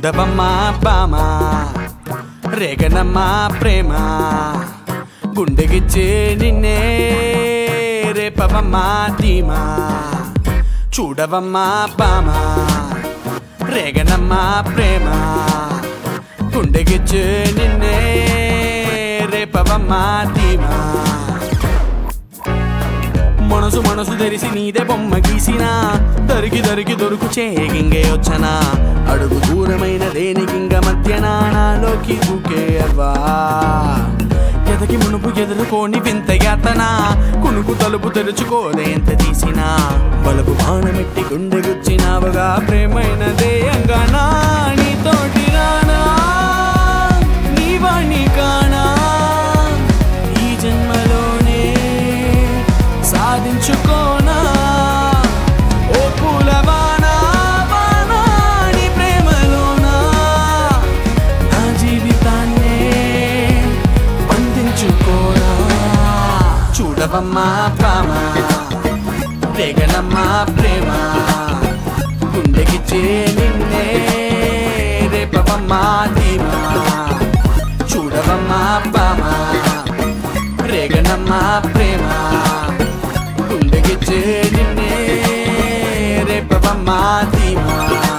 చూడవమ్మా బామా రేగనమ్మా ప్రేమ గుండెగిచ్చే నిన్నే రేపవమ్మా ధీమా చూడవమ్మా బామా రేగనమ్మా ప్రేమ గుండెగిచ్చే నిన్నే రేపవమ్మా ధీమా మనసు మనసు తెరిసి నీదే బొమ్మ గీసిన దరికి దరికి దొరుకు చేగింగే వచ్చనా అడుగు దూరమైన దేనికింగ మధ్యన నాలోకి దూకే అవ్వా ఎదకి మునుపు ఎదుర్కోని వింత యాతన కునుకు తలుపు తెరుచుకోలే ఎంత తీసినా బలుపు బాణమెట్టి గుండె గుచ్చినావుగా ప్రేమైనదే అంగానా నీతోటి రానా నీ వాణ్ణి కానా ఈ జన్మలోనే సాధించుకోనా ఓ పూలవానా వానా నీ ప్రేమలోనా నా జీవితాన్నే బంధించుకోనా చూడవమ్మా ప్రేమ తెగనమ్మా ప్రేమ గుండెకిచ్చే నిన్నే రేపవమ్మా ధీమా చూడవమ్మా ప్రేమ రేగనమ్మా ప్రేమ గుండెకిచ్చే నిన్నే రేపవమ్మా ధీమా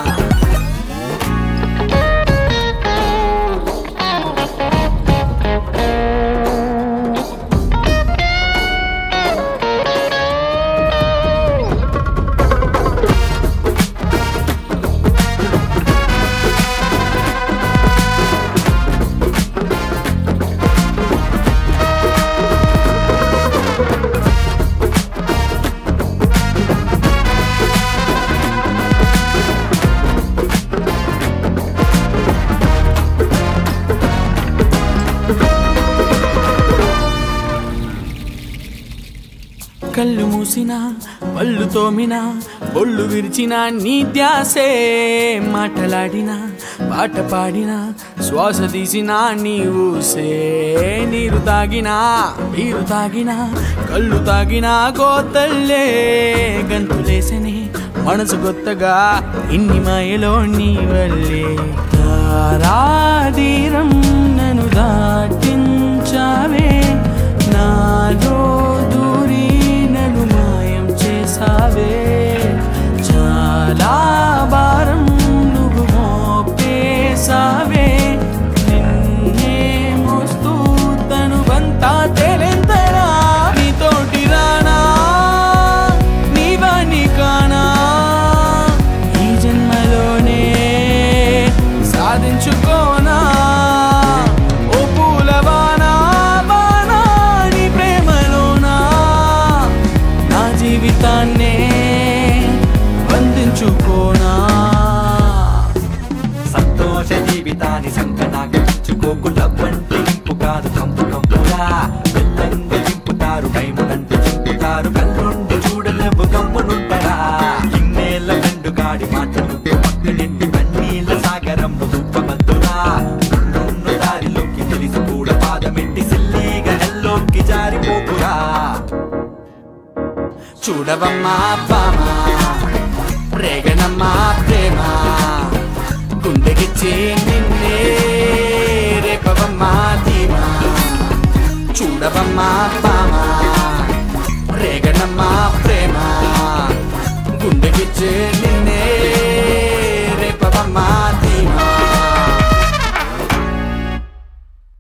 కళ్ళు మూసిన పళ్ళు తోమిన ఒళ్ళు విరిచిన నీ ధ్యాసే మాటలాడిన పాట పాడిన శ్వాస తీసిన నీ ఊసే నీరు తాగిన నీరు తాగిన కళ్ళు తాగిన కోతల్లే గంతులేసని మనసు కొత్తగా ఇన్ని మాయలో నీ వల్లే తారాధీరం నన్ను దాటించావే నాలో దూరి నన్ను మాయం చేసావే చాలా భారం నువ్వు మోపేసావే నిన్నే మోస్తూ తను బంతా తెలెంతరా నీతోటి రానా నీవాణి కానా ఈ జన్మలోనే సాధించుకోనా ఓ పూలవానా వానా నీ ప్రేమలోనా నా జీవితాన్నే బంధించుకోనా సంతోష జీవితాన్ని సంకనాకి ఇచ్చుకోకు లవ్వంటే ఇంపు కాదు కంపు కంపురా బెల్లంగా దింపుతారు టైములంటే చింపుతారు కళ్ళుండి చూడలేవు గమ్మునుంటరా ఇన్నేళ్ళ రెండు గాడి మాటలు పక్కనెట్టి కన్నీళ్ళ సాగరంలో దుఃఖమంతురా ఉన్న దారిలోకి తెలిసి కూడా పాదమెట్టి సిల్లీగా ఎల్లోకి జారిపోకురా చూడవమ్మా బామా రేగనమ్మా ప్రేమ గుండెకిచ్చే నిన్నే రేపవమ్మా ధీమా చూడవమ్మా బామా రేగనమ్మా ప్రేమ గుండెకిచ్చే